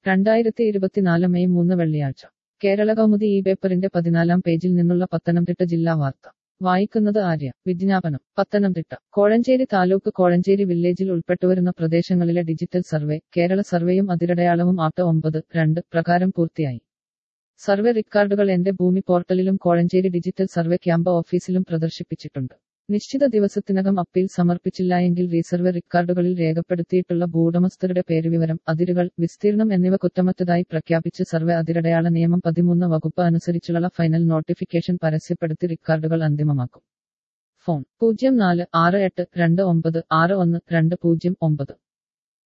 രണ്ടായിരത്തി ഇരുപത്തിനാല് മെയ് മൂന്ന് വെള്ളിയാഴ്ച കേരള കൗമുദി ഈ പേപ്പറിന്റെ പതിനാലാം പേജിൽ നിന്നുള്ള പത്തനംതിട്ട ജില്ലാ വാർത്ത വായിക്കുന്നത് ആര്യ വിജ്ഞാപനം പത്തനംതിട്ട കോഴഞ്ചേരി താലൂക്ക് കോഴഞ്ചേരി വില്ലേജിൽ ഉൾപ്പെട്ടുവരുന്ന പ്രദേശങ്ങളിലെ ഡിജിറ്റൽ സർവേ കേരള സർവേയും അതിരടയാളവും ആട്ട് ഒമ്പത് രണ്ട് പ്രകാരം പൂർത്തിയായി സർവേ റിക്കാർഡുകൾ എന്റെ ഭൂമി പോർട്ടലിലും കോഴഞ്ചേരി ഡിജിറ്റൽ സർവേ ക്യാമ്പ് ഓഫീസിലും പ്രദർശിപ്പിച്ചിട്ടുണ്ട് നിശ്ചിത ദിവസത്തിനകം അപ്പീൽ സമർപ്പിച്ചില്ലായെങ്കിൽ റീസർവേ റിക്കാർഡുകളിൽ രേഖപ്പെടുത്തിയിട്ടുള്ള ഭൂവുടമസ്ഥരുടെ പേരുവിവരം അതിരുകൾ വിസ്തീർണം എന്നിവ കുറ്റമറ്റതായി പ്രഖ്യാപിച്ച് സർവേ അതിരടയാള നിയമം പതിമൂന്ന് വകുപ്പ് അനുസരിച്ചുള്ള ഫൈനൽ നോട്ടിഫിക്കേഷൻ പരസ്യപ്പെടുത്തി റിക്കാർഡുകൾ അന്തിമമാക്കും ഫോൺ പൂജ്യം നാല് ആറ് എട്ട് രണ്ട് ഒമ്പത് ആറ് ഒന്ന് രണ്ട് പൂജ്യം ഒമ്പത്